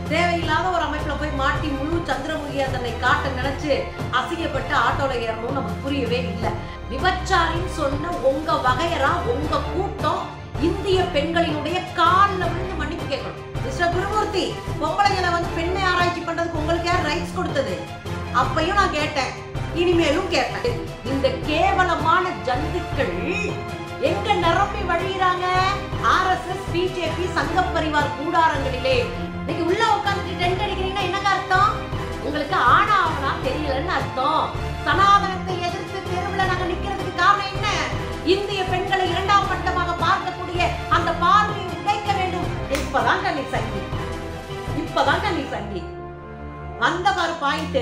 தேவையில்லாத ஒரு அமைப்புல போய் மாட்டி முழு சந்திரமுகியா தன்னை காட்ட நினைச்சு அசிங்கப்பட்டு ஆட்டோல ஏறணும் நமக்கு புரியவே இல்லை விபச்சாரின்னு சொன்ன உங்க வகையரா உங்க கூட்டம் இந்திய பெண்களினுடைய காலில் விழுந்து மன்னிப்பு கேட்கணும் மிஸ்டர் குருமூர்த்தி பொம்பளைங்களை வந்து பெண்ணை ஆராய்ச்சி பண்றதுக்கு உங்களுக்கு யார் ரைட்ஸ் கொடுத்தது அப்பையும் நான் கேட்டேன் இனிமேலும் கேட்பேன் இந்த கேவலமான ஜந்துக்கள் எங்க நிரம்பி வழியிறாங்க ஆர்எஸ்எஸ் பிஜேபி சங்க பரிவார் கூடாரங்களிலே இன்னைக்கு உள்ள உட்காந்துட்டு டென்ட் அடிக்கிறீங்கன்னா என்னங்க அர்த்தம் உங்களுக்கு ஆனா ஆவனா தெரியலன்னு அர்த்தம் சனாதனத்தை எதிர்த்து தெருவில் நாங்க நிக்கிறதுக்கு காரணம் என்ன இந்திய பெண்களை இரண்டாம் பட்டமாக பார்க்கக்கூடிய அந்த பார்வையை உடைக்க வேண்டும் இப்பதான் நீ சங்கி இப்பதான் நீ சங்கி வந்த பாரு பாயிண்ட்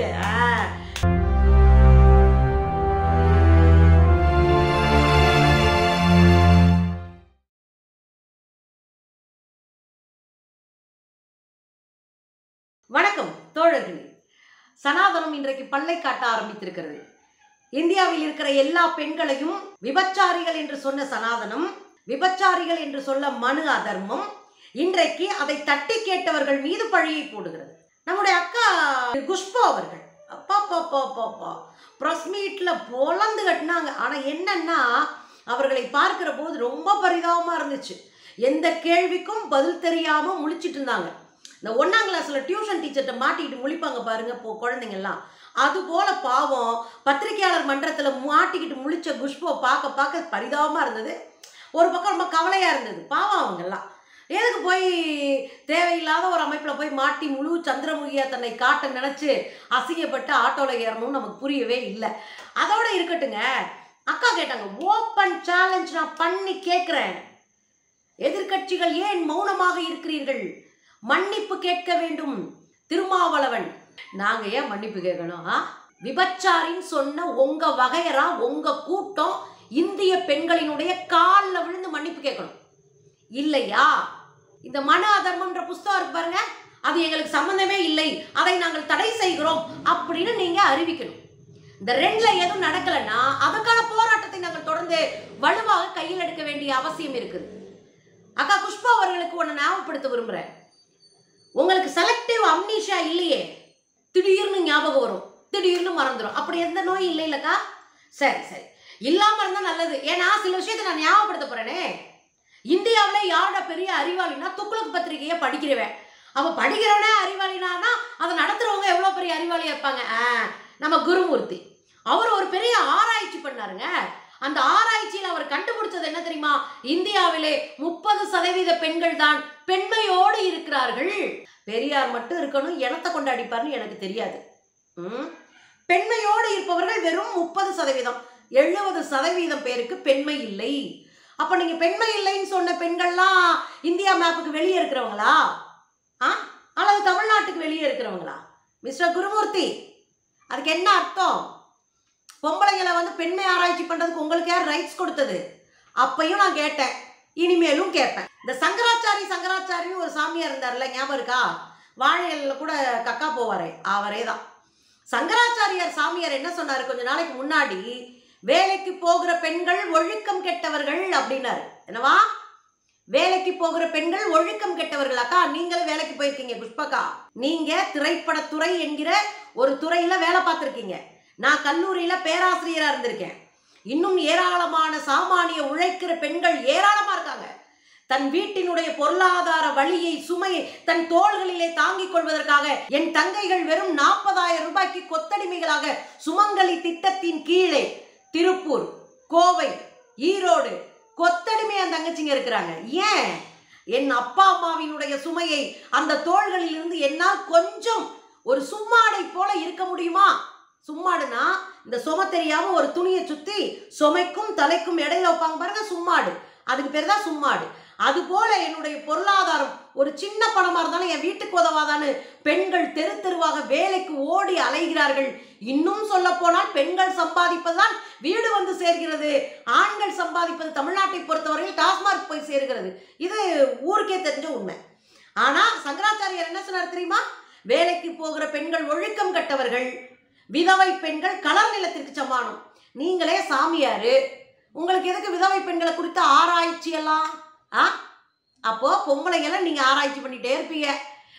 வணக்கம் தோழர்களே சனாதனம் இன்றைக்கு பல்லை காட்ட ஆரம்பித்திருக்கிறது இந்தியாவில் இருக்கிற எல்லா பெண்களையும் விபச்சாரிகள் என்று சொன்ன சனாதனம் விபச்சாரிகள் என்று சொல்ல மனு அதர்மம் இன்றைக்கு அதை தட்டி கேட்டவர்கள் மீது பழியை போடுகிறது நம்முடைய அக்கா குஷ்பு அவர்கள் அப்பா அப்பா அப்பா அப்பா ப்ரெஸ் மீட்ல பொலந்து கட்டினாங்க ஆனா என்னன்னா அவர்களை பார்க்கிற போது ரொம்ப பரிதாபமா இருந்துச்சு எந்த கேள்விக்கும் பதில் தெரியாம முழிச்சிட்டு இருந்தாங்க இந்த ஒன்னாம் கிளாஸ்ல டியூஷன் டீச்சர்கிட்ட மாட்டிக்கிட்டு முழிப்பாங்க பாருங்க போ குழந்தைங்கள்லாம் அது போல பாவம் பத்திரிகையாளர் மன்றத்துல மாட்டிக்கிட்டு முழிச்ச குஷ்புவை பார்க்க பார்க்க பரிதாபமா இருந்தது ஒரு பக்கம் ரொம்ப கவலையா இருந்தது பாவம் அவங்கெல்லாம் எதுக்கு போய் தேவையில்லாத ஒரு அமைப்புல போய் மாட்டி முழு சந்திரமுகியா தன்னை காட்ட நினைச்சு அசிங்கப்பட்டு ஆட்டோல ஏறணும்னு நமக்கு புரியவே இல்லை அதோட இருக்கட்டுங்க அக்கா கேட்டாங்க ஓப்பன் சேலஞ்ச் நான் பண்ணி கேட்குறேன் எதிர்க்கட்சிகள் ஏன் மௌனமாக இருக்கிறீர்கள் மன்னிப்பு கேட்க வேண்டும் திருமாவளவன் நாங்க ஏன் மன்னிப்பு கேட்கணும் ஆ? விபச்சாரின்னு சொன்ன உங்க வகையரா உங்க கூட்டம் இந்திய பெண்களினுடைய காலில் விழுந்து மன்னிப்பு கேட்கணும் இல்லையா இந்த மன அதர்மம்ன்ற புஸ்தகம் இருக்கு பாருங்க அது எங்களுக்கு சம்பந்தமே இல்லை அதை நாங்கள் தடை செய்கிறோம் அப்படின்னு நீங்க அறிவிக்கணும் இந்த ரெண்டுல எதுவும் நடக்கலைன்னா அதுக்கான போராட்டத்தை நாங்கள் தொடர்ந்து வலுவாக கையில் எடுக்க வேண்டிய அவசியம் இருக்குது அக்கா புஷ்பா அவர்களுக்கு ஒன்று ஞாபகப்படுத்த விரும்புகிறேன் உங்களுக்கு செலக்டிவ் அம்னீஷா இல்லையே திடீர்னு ஞாபகம் வரும் திடீர்னு மறந்துடும் அப்படி எந்த நோயும் இல்லை இல்லக்கா சரி சரி இல்லாம இருந்தா நல்லது ஏன்னா சில விஷயத்தை நான் ஞாபகப்படுத்த போறேனே இந்தியாவுல யாரோட பெரிய அறிவாளினா துக்ளக் பத்திரிகையை படிக்கிறவன் அவ படிக்கிறவனே அறிவாளினானா அதை நடத்துறவங்க எவ்வளவு பெரிய அறிவாளியா இருப்பாங்க ஆ, நம்ம குருமூர்த்தி அவர் ஒரு பெரிய ஆராய்ச்சி பண்ணாருங்க அந்த ஆராய்ச்சியில் அவர் கண்டுபிடிச்சது என்ன தெரியுமா இந்தியாவிலே முப்பது சதவீத பெண்கள் தான் பெண்மையோடு இருக்கிறார்கள் பெரியார் மட்டும் இருக்கணும் எனத்தை கொண்டு அடிப்பார்னு எனக்கு தெரியாது ம்? பெண்மையோடு இருப்பவர்கள் வெறும் முப்பது சதவீதம் எழுபது சதவீதம் பேருக்கு பெண்மை இல்லை அப்ப நீங்க பெண்மை இல்லைன்னு சொன்ன பெண்கள்லாம் இந்தியா மேப்புக்கு வெளியே இருக்கிறவங்களா ஆ அல்லது தமிழ்நாட்டுக்கு வெளியே இருக்கிறவங்களா மிஸ்டர் குருமூர்த்தி அதுக்கு என்ன அர்த்தம் பொம்பளைங்களை வந்து பெண்மை ஆராய்ச்சி பண்றதுக்கு உங்களுக்கு யார் ரைட்ஸ் கொடுத்தது அப்பையும் நான் கேட்டேன் இனிமேலும் கேட்பேன் இந்த சங்கராச்சாரி சங்கராச்சாரின்னு ஒரு சாமியார் இருந்தார்ல ஞாபகம் இருக்கா வாழையில கூட கக்கா போவாரே அவரே தான் சங்கராச்சாரியார் சாமியார் என்ன சொன்னாரு கொஞ்ச நாளைக்கு முன்னாடி வேலைக்கு போகிற பெண்கள் ஒழுக்கம் கெட்டவர்கள் அப்படின்னாரு என்னவா வேலைக்கு போகிற பெண்கள் ஒழுக்கம் கெட்டவர்கள் அக்கா நீங்களும் வேலைக்கு போயிருக்கீங்க புஷ்பக்கா நீங்க திரைப்படத்துறை என்கிற ஒரு துறையில வேலை பார்த்துருக்கீங்க நான் கல்லூரியில பேராசிரியரா இருந்திருக்கேன் இன்னும் ஏராளமான சாமானிய உழைக்கிற பெண்கள் ஏராளமா இருக்காங்க தன் வீட்டினுடைய பொருளாதார வழியை சுமையை தன் தோள்களிலே தாங்கிக் கொள்வதற்காக என் தங்கைகள் வெறும் நாற்பதாயிரம் ரூபாய்க்கு கொத்தடிமைகளாக சுமங்கலி திட்டத்தின் கீழே திருப்பூர் கோவை ஈரோடு கொத்தடிமை அந்த தங்கச்சிங்க இருக்கிறாங்க ஏன் என் அப்பா அம்மாவினுடைய சுமையை அந்த தோள்களில் இருந்து என்னால் கொஞ்சம் ஒரு சும்மாடை போல இருக்க முடியுமா சும்மாடுனா இந்த சும தெரியாம ஒரு துணியை சுத்தி சுமைக்கும் தலைக்கும் இடையில வைப்பாங்க பாருங்க சும்மாடு அதுக்கு பேர் தான் சும்மாடு அது போல என்னுடைய பொருளாதாரம் ஒரு சின்ன பணமா இருந்தாலும் என் வீட்டுக்கு உதவாதான்னு பெண்கள் தெரு தெருவாக வேலைக்கு ஓடி அலைகிறார்கள் இன்னும் சொல்ல போனால் பெண்கள் சம்பாதிப்பதுதான் வீடு வந்து சேர்கிறது ஆண்கள் சம்பாதிப்பது தமிழ்நாட்டை பொறுத்தவரையில் டாஸ்மார்க் போய் சேருகிறது இது ஊருக்கே தெரிஞ்ச உண்மை ஆனா சங்கராச்சாரியார் என்ன சொன்னார் தெரியுமா வேலைக்கு போகிற பெண்கள் ஒழுக்கம் கட்டவர்கள் விதவை பெண்கள் கலர் நிலத்திற்கு சமானம் நீங்களே சாமியாரு உங்களுக்கு எதுக்கு விதவை பெண்களை குறித்த ஆராய்ச்சி எல்லாம் ஆ அப்போ பொம்பளைங்களை நீங்க ஆராய்ச்சி பண்ணிட்டே இருப்பீங்க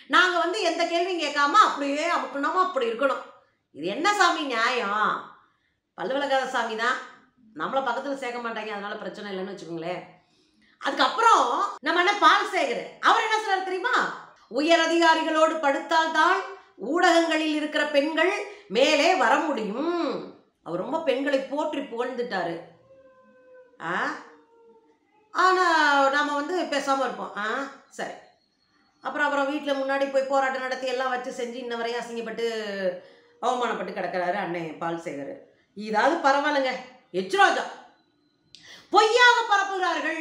நாங்கள் வந்து எந்த கேள்வியும் கேட்காம அப்படியே அமுக்கணுமா அப்படி இருக்கணும் இது என்ன சாமி நியாயம் பல்லு விளக்காத சாமி தான் நம்மளை பக்கத்தில் சேர்க்க மாட்டாங்க அதனால பிரச்சனை இல்லைன்னு வச்சுக்கோங்களேன் அதுக்கப்புறம் நம்ம என்ன பால் சேகர் அவர் என்ன சொல்றாரு தெரியுமா உயர் அதிகாரிகளோடு படுத்தால்தான் ஊடகங்களில் இருக்கிற பெண்கள் மேலே வர முடியும் அவர் ரொம்ப பெண்களை போற்றி புகழ்ந்துட்டாரு ஆ ஆனால் நாம் வந்து பேசாமல் இருப்போம் ஆ சரி அப்புறம் அப்புறம் வீட்டில் முன்னாடி போய் போராட்டம் நடத்தி எல்லாம் வச்சு செஞ்சு இன்ன வரையும் அசிங்கப்பட்டு அவமானப்பட்டு கிடக்கிறாரு அண்ணன் பால் சேகர் இதாவது பரவாயில்லைங்க எச்ராஜா பொய்யாக பரப்புகிறார்கள்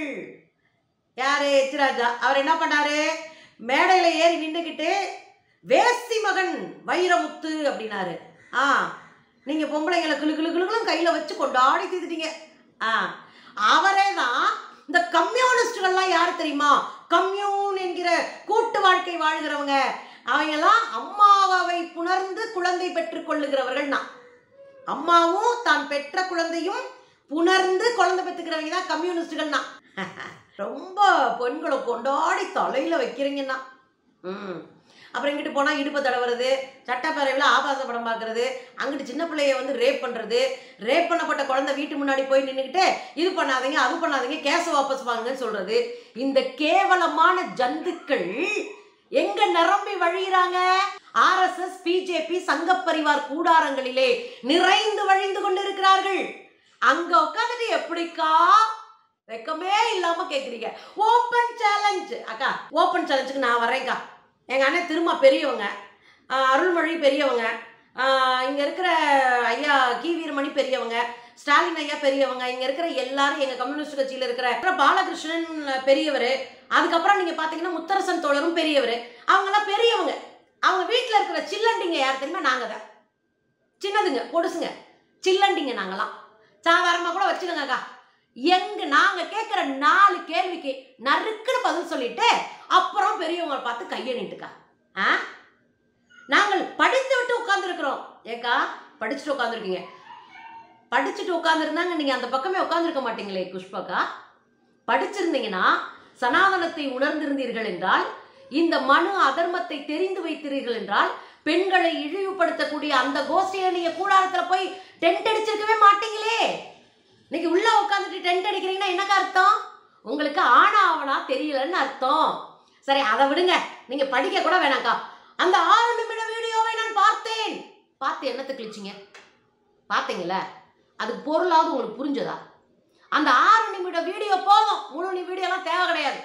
யாரு எச்ராஜா அவர் என்ன பண்ணாரு மேடையில் ஏறி நின்றுக்கிட்டு வேசி மகன் வைரமுத்து அப்படின்னாரு ஆ நீங்கள் பொம்பளைங்களை கிளு கிளு கிளுகளும் கையில் வச்சு கொண்டாடி தீத்துட்டீங்க ஆ அவரே தான் இந்த கம்யூனிஸ்டுகள்லாம் யார் தெரியுமா கம்யூன் என்கிற கூட்டு வாழ்க்கை வாழ்கிறவங்க அவங்கெல்லாம் அம்மாவை புணர்ந்து குழந்தை பெற்றுக் கொள்ளுகிறவர்கள் தான் அம்மாவும் தான் பெற்ற குழந்தையும் புணர்ந்து குழந்தை பெற்றுக்கிறவங்க தான் கம்யூனிஸ்டுகள் தான் ரொம்ப பெண்களை கொண்டாடி தலையில் வைக்கிறீங்கன்னா ம் அப்புறம் இங்கிட்டு போனால் இடுப்பை தடவுறது சட்டப்பேரவையில் ஆபாச படம் பார்க்குறது அங்கிட்டு சின்ன பிள்ளைய வந்து ரேப் பண்ணுறது ரேப் பண்ணப்பட்ட குழந்தை வீட்டு முன்னாடி போய் நின்றுக்கிட்டு இது பண்ணாதீங்க அது பண்ணாதீங்க கேஸை வாபஸ் வாங்குங்கன்னு சொல்கிறது இந்த கேவலமான ஜந்துக்கள் எங்க நிரம்பி வழியிறாங்க ஆர்எஸ்எஸ் பிஜேபி சங்க பரிவார் கூடாரங்களிலே நிறைந்து வழிந்து கொண்டிருக்கிறார்கள் அங்க உட்காந்துட்டு எப்படிக்கா வெக்கமே இல்லாம கேக்குறீங்க ஓப்பன் சேலஞ்ச் அக்கா ஓப்பன் சேலஞ்சுக்கு நான் வரேன்க்கா எங்க அண்ணன் திரும்ப பெரியவங்க ஆஹ் அருள்மொழி பெரியவங்க ஆஹ் இங்க இருக்கிற ஐயா கி வீரமணி பெரியவங்க ஸ்டாலின் ஐயா பெரியவங்க இங்க இருக்கிற எல்லாரும் எங்க கம்யூனிஸ்ட் கட்சியில இருக்கிற பாலகிருஷ்ணன் பெரியவர் அதுக்கப்புறம் நீங்க பாத்தீங்கன்னா முத்தரசன் தோழரும் பெரியவர் அவங்கெல்லாம் பெரியவங்க அவங்க வீட்டில் இருக்கிற சில்லண்டிங்க யார் தெரியுமா நாங்க தான் சின்னதுங்க பொடுசுங்க சில்லண்டிங்க நாங்கெல்லாம் சாதாரணமாக கூட வச்சுக்கோங்கக்கா எங்க நாங்க கேட்குற நாலு கேள்விக்கு நறுக்குன்னு பதில் சொல்லிட்டு அப்புறம் பெரியவங்களை பார்த்து கையை நீட்டுக்கா ஆ நாங்கள் படித்து விட்டு உட்காந்துருக்குறோம் ஏக்கா படிச்சுட்டு உட்காந்துருக்கீங்க படிச்சுட்டு உட்காந்துருந்தாங்க நீங்கள் அந்த பக்கமே உட்காந்துருக்க மாட்டீங்களே புஷ்பக்கா படிச்சிருந்தீங்கன்னா சனாதனத்தை உணர்ந்திருந்தீர்கள் என்றால் இந்த மனு அதர்மத்தை தெரிந்து வைத்தீர்கள் என்றால் பெண்களை இழிவுபடுத்தக்கூடிய அந்த கோஷ்டியில நீங்க கூடாரத்துல போய் டென்ட் அடிச்சிருக்கவே மாட்டீங்களே இன்னைக்கு உள்ள உட்காந்துட்டு டென்ட் அடிக்கிறீங்கன்னா என்னக்கா அர்த்தம் உங்களுக்கு ஆனா ஆவனா தெரியலன்னு அர்த்தம் சரி அதை விடுங்க நீங்க படிக்க கூட வேணாக்கா அந்த ஆறு நிமிட வீடியோவை நான் பார்த்தேன் பார்த்து என்னத்தை கிழிச்சிங்க பார்த்தீங்களா அதுக்கு பொருளாவது உங்களுக்கு புரிஞ்சதா அந்த ஆறு நிமிட வீடியோ போதும் முழு நி வீடியோலாம் தேவை கிடையாது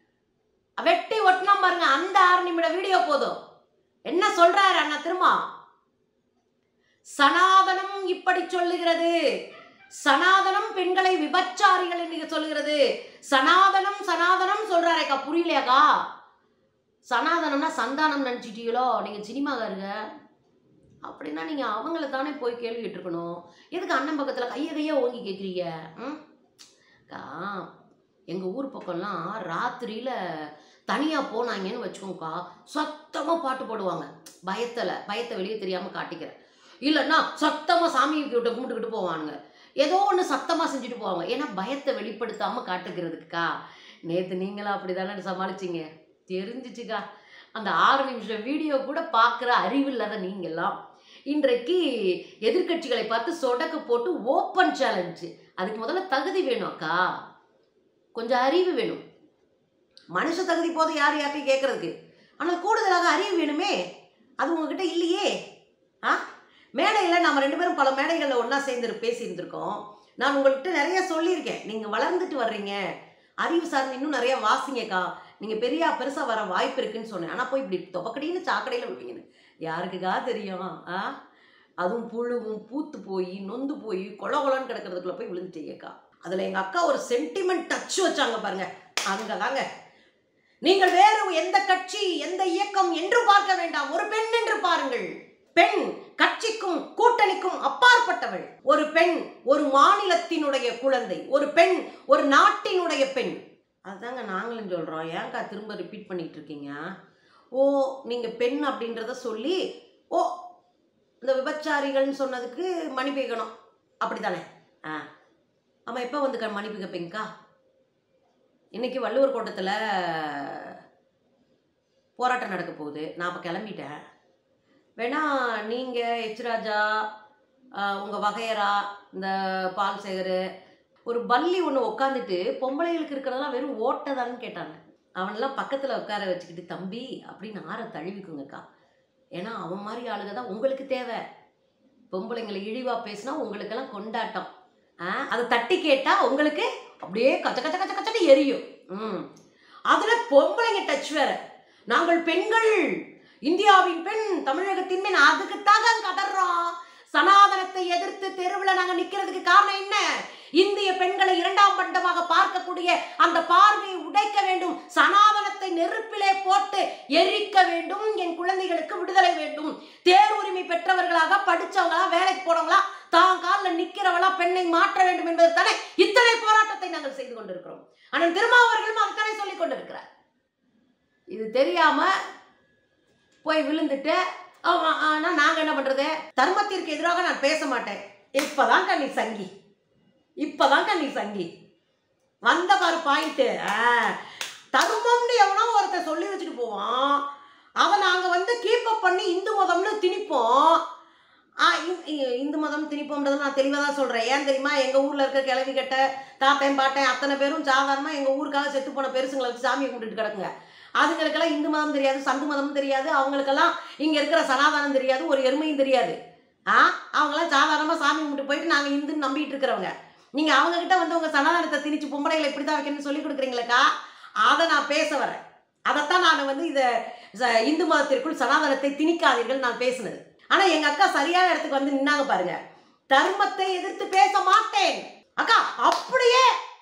வெட்டி ஒட்டினா பாருங்க அந்த ஆறு நிமிட வீடியோ போதும் என்ன சொல்றாரு அண்ணா திரும்ப சனாதனம் இப்படி சொல்லுகிறது சனாதனம் பெண்களை விபச்சாரிகள் என்று சொல்லுகிறது சனாதனம் சனாதனம் சொல்றாரேக்கா புரியலையாக்கா சனாதனம்னா சந்தானம் நினச்சிட்டீங்களோ நீங்க சினிமாக்காருங்க அப்படின்னா நீங்க அவங்கள தானே போய் கேள்வி கேட்டிருக்கணும் எதுக்கு அண்ணன் பக்கத்துல கையை கையை ஓங்கி கேட்குறீங்க ம் அக்கா எங்கள் ஊர் பக்கம்லாம் ராத்திரியில் தனியாக போனாங்கன்னு வச்சுக்கோங்கக்கா சத்தமாக பாட்டு போடுவாங்க பயத்தில் பயத்தை வெளியே தெரியாமல் காட்டிக்கிறேன் இல்லைன்னா சத்தமாக சாமி கிட்ட கும்பிட்டுக்கிட்டு போவானுங்க ஏதோ ஒன்று சத்தமாக செஞ்சுட்டு போவாங்க ஏன்னா பயத்தை வெளிப்படுத்தாமல் காட்டுக்கிறதுக்குக்கா நேற்று நீங்களாம் அப்படி தானே சமாளிச்சிங்க தெரிஞ்சிச்சுக்கா அந்த ஆறு நிமிஷம் வீடியோ கூட பார்க்குற அறிவு இல்லாத நீங்கெல்லாம் இன்றைக்கு எதிர்க்கட்சிகளை பார்த்து சொடக்கு போட்டு ஓப்பன் சேலஞ்சு அதுக்கு முதல்ல தகுதி வேணும் அக்கா கொஞ்சம் அறிவு வேணும் மனுஷ தகுதி போதும் யார் யார்ட்டையும் கேட்கறதுக்கு ஆனால் கூடுதலாக அறிவு வேணுமே அது உங்ககிட்ட இல்லையே ஆ மேடையில் நம்ம ரெண்டு பேரும் பல மேடைகளில் ஒன்றா சேர்ந்து பேசியிருந்திருக்கோம் நான் உங்கள்கிட்ட நிறைய சொல்லியிருக்கேன் நீங்கள் வளர்ந்துட்டு வர்றீங்க அறிவு சார்ந்து இன்னும் நிறைய வாசிங்கக்கா நீங்கள் பெரியா பெருசாக வர வாய்ப்பு இருக்குன்னு சொன்னேன் ஆனால் போய் இப்படி தொப்பக்கடின்னு சாக்கடையில் விட்டீங்கன்னு யாருக்குக்கா தெரியும் ஆ அதுவும் புழுவும் பூத்து போய் நொந்து போய் கொல கொலன்னு கிடக்கிறதுக்குள்ள போய் விழுந்துட்டீங்கக்கா அதில் எங்கள் அக்கா ஒரு சென்டிமெண்ட் டச் வச்சாங்க பாருங்க அங்கே தாங்க நீங்கள் வேறு எந்த கட்சி எந்த இயக்கம் என்று பார்க்க வேண்டாம் ஒரு பெண் என்று பாருங்கள் பெண் கட்சிக்கும் கூட்டணிக்கும் அப்பாற்பட்டவள் ஒரு பெண் ஒரு மாநிலத்தினுடைய குழந்தை ஒரு பெண் ஒரு நாட்டினுடைய பெண் அதுதாங்க நாங்களும் சொல்கிறோம் ஏன்க்கா திரும்ப ரிப்பீட் பண்ணிட்டு இருக்கீங்க ஓ நீங்கள் பெண் அப்படின்றத சொல்லி ஓ இந்த விபச்சாரிகள்னு சொன்னதுக்கு மன்னிப்பு கேட்கணும் அப்படி தானே ஆ ஆமாம் எப்போ வந்து க- மன்னிப்பு கேட்பீங்கக்கா இன்னைக்கு வள்ளுவர் கோட்டத்தில் போராட்டம் நடக்க போகுது நான் இப்போ கிளம்பிட்டேன் வேணா நீங்கள் எச்ராஜா உங்கள் வகையரா இந்த பால் சேகர் ஒரு பல்லி ஒன்று உட்காந்துட்டு பொம்பளைகளுக்கு இருக்கிறதெல்லாம் வெறும் ஓட்டதான்னு கேட்டாங்க அவனெல்லாம் பக்கத்தில் உட்கார வச்சுக்கிட்டு தம்பி அப்படின்னு ஆற தழுவிக்குங்கக்கா ஏன்னா அவன் மாதிரி ஆளுங்க தான் உங்களுக்கு தேவை பொம்பளைங்களை இழிவாக பேசினா உங்களுக்கெல்லாம் கொண்டாட்டம் ஆ அதை தட்டி கேட்டால் உங்களுக்கு அப்படியே கச்ச கச்ச கச்ச கச்சன்னு எரியும் ம் அதில் பொம்பளைங்க டச் வேற நாங்கள் பெண்கள் இந்தியாவின் பெண் தமிழகத்தின் பெண் அதுக்குத்தாக கதறோம் சனாதனத்தை எதிர்த்து தெருவில் நாங்கள் நிற்கிறதுக்கு காரணம் என்ன இந்திய பெண்களை இரண்டாம் பண்டமாக பார்க்கக்கூடிய அந்த பார்வையை உடைக்க வேண்டும் சனாதனத்தை நெருப்பிலே போட்டு எரிக்க வேண்டும் என் குழந்தைகளுக்கு விடுதலை வேண்டும் தேர்வுரிமை பெற்றவர்களாக படிச்சவங்களா வேலைக்கு போனவங்களா தான் காலில் நிக்கிறவளா பெண்ணை மாற்ற வேண்டும் என்பதற்கான இத்தனை போராட்டத்தை நாங்கள் செய்து கொண்டிருக்கிறோம் ஆனால் திருமாவர்களும் அதுதானே சொல்லிக் கொண்டிருக்கிறார் இது தெரியாம போய் விழுந்துட்டு ஆமா, ஆனா நாங்க என்ன பண்றது தர்மத்திற்கு எதிராக நான் பேச மாட்டேன் இப்பதான் நீ சங்கி இப்பதான் நீ சங்கி வந்த பாரு பாயிண்ட் தர்மம்னு எவனோ ஒருத்தன் சொல்லி வச்சுட்டு போவான் அதை நாங்கள் வந்து கீப் அப் பண்ணி இந்து மதம்னு திணிப்போம் ஆ, இ- இ- இந்து மதம் திணிப்போம்ன்றதை நான் தெளிவாக தான் சொல்கிறேன் ஏன் தெரியுமா எங்கள் ஊரில் இருக்க கிளவி கட்ட தாத்தன் பாட்டன் அத்தனை பேரும் சாதாரணமாக எங்கள் ஊருக்காக செத்து போன பெருசுங்களை வச்சு சாமியை கும்பிட்டுட்டு கிடக்குங்க அதுங்களுக்கெல்லாம் இந்து மதம் தெரியாது சந்து மதமும் தெரியாது அவங்களுக்கெல்லாம் இங்கே இருக்கிற சனாதானம் தெரியாது ஒரு எருமையும் தெரியாது ஆ அவங்களாம் சாதாரணமாக சாமி கும்பிட்டு போயிட்டு நாங்கள் இந்துன்னு நம்பிட்டு இருக்கிறவங்க நீங்கள் அவங்கக்கிட்ட வந்து உங்கள் சனாதனத்தை திணிச்சு பொம்பளைகளை இப்படி தான் வைக்கணும்னு சொல்லி கொடுக்குறீங்களேக்கா அதை நான் பேச வரேன் அதைத்தான் நான் வந்து இதை ச- இந்து மதத்திற்குள் சனாதனத்தை திணிக்காதீர்கள் நான் பேசினது ஆனால் எங்கள் அக்கா சரியான இடத்துக்கு வந்து நின்னாங்க பாருங்க தர்மத்தை எதிர்த்து பேச மாட்டேன் அக்கா அப்படியே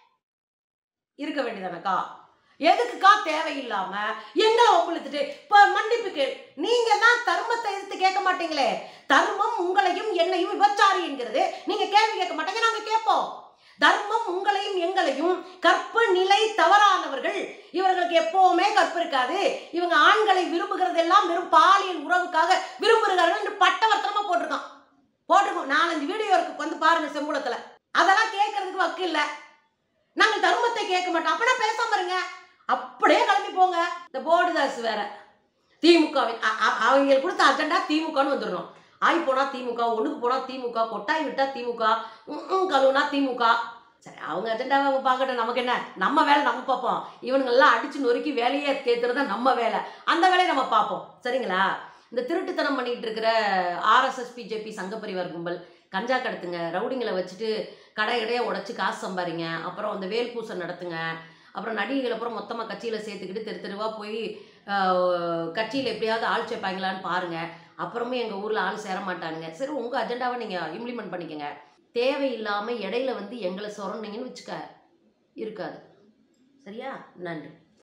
இருக்க வேண்டியதானக்கா எதுக்குக்கா தேவையில்லாம எங்களை ஒப்புழுத்துட்டு இப்ப மன்னிப்பு கேள் நீங்க தான் தர்மத்தை எதிர்த்து கேட்க மாட்டீங்களே தர்மம் உங்களையும் என்னையும் விபச்சாரி என்கிறது நீங்க கேள்வி கேட்க மாட்டீங்க நாங்க கேட்போம் தர்மம் உங்களையும் எங்களையும் கற்பு நிலை தவறானவர்கள் இவர்களுக்கு எப்பவுமே கற்பு இருக்காது இவங்க ஆண்களை விரும்புகிறதெல்லாம் வெறும் பாலியல் உறவுக்காக விரும்புகிறார்கள் என்று பட்டவர்த்தனமா போட்டிருக்கான் போட்டிருக்கோம் நாலஞ்சு வீடியோ இருக்கு வந்து பாருங்க செம்புளத்துல அதெல்லாம் கேட்கறதுக்கு வக்கு இல்ல நாங்கள் தர்மத்தை கேட்க மாட்டோம் அப்பனா பேசாம இருங்க அப்படியே கிளம்பி போங்க இந்த போர்டு தாஸ் வேற திமுகவின் அ- அ- அவங்க கொடுத்த அஜெண்டா திமுகன்னு வந்துடணும் ஆய் போனா திமுக ஒண்ணுக்கு போனா திமுக கொட்டாய் விட்டா திமுக ம், ம் கழுவுனா திமுக சரி அவங்க அஜெண்டாவை அவங்க பார்க்கட்டும் நமக்கு என்ன நம்ம வேலை நம்ம பார்ப்போம் இவனுங்கெல்லாம் அடிச்சு நொறுக்கி வேலையை கேட்கறது தான் நம்ம வேலை அந்த வேலையை நம்ம பார்ப்போம் சரிங்களா இந்த திருட்டுத்தனம் பண்ணிட்டு இருக்கிற ஆர்எஸ்எஸ் பிஜேபி சங்க பரிவார் கும்பல் கஞ்சா கடத்துங்க ரவுடிங்களை வச்சுட்டு கடை கடையை உடச்சி காசு சம்பாரிங்க அப்புறம் அந்த வேல் பூசை நடத்துங்க அப்புறம் நடிகைகளை அப்புறம் மொத்தமாக கட்சியில் சேர்த்துக்கிட்டு தெரு தெருவாக போய் கட்சியில் எப்படியாவது ஆள் சேர்ப்பாங்களான்னு பாருங்கள் அப்புறமே எங்கள் ஊரில் ஆள் சேர மாட்டானுங்க சரி உங்கள் அஜெண்டாவை நீங்கள் இம்ப்ளிமெண்ட் பண்ணிக்கங்க தேவையில்லாமல் இடையில வந்து எங்களை சொரண்டிங்கன்னு வச்சுக்க இருக்காது சரியா நன்றி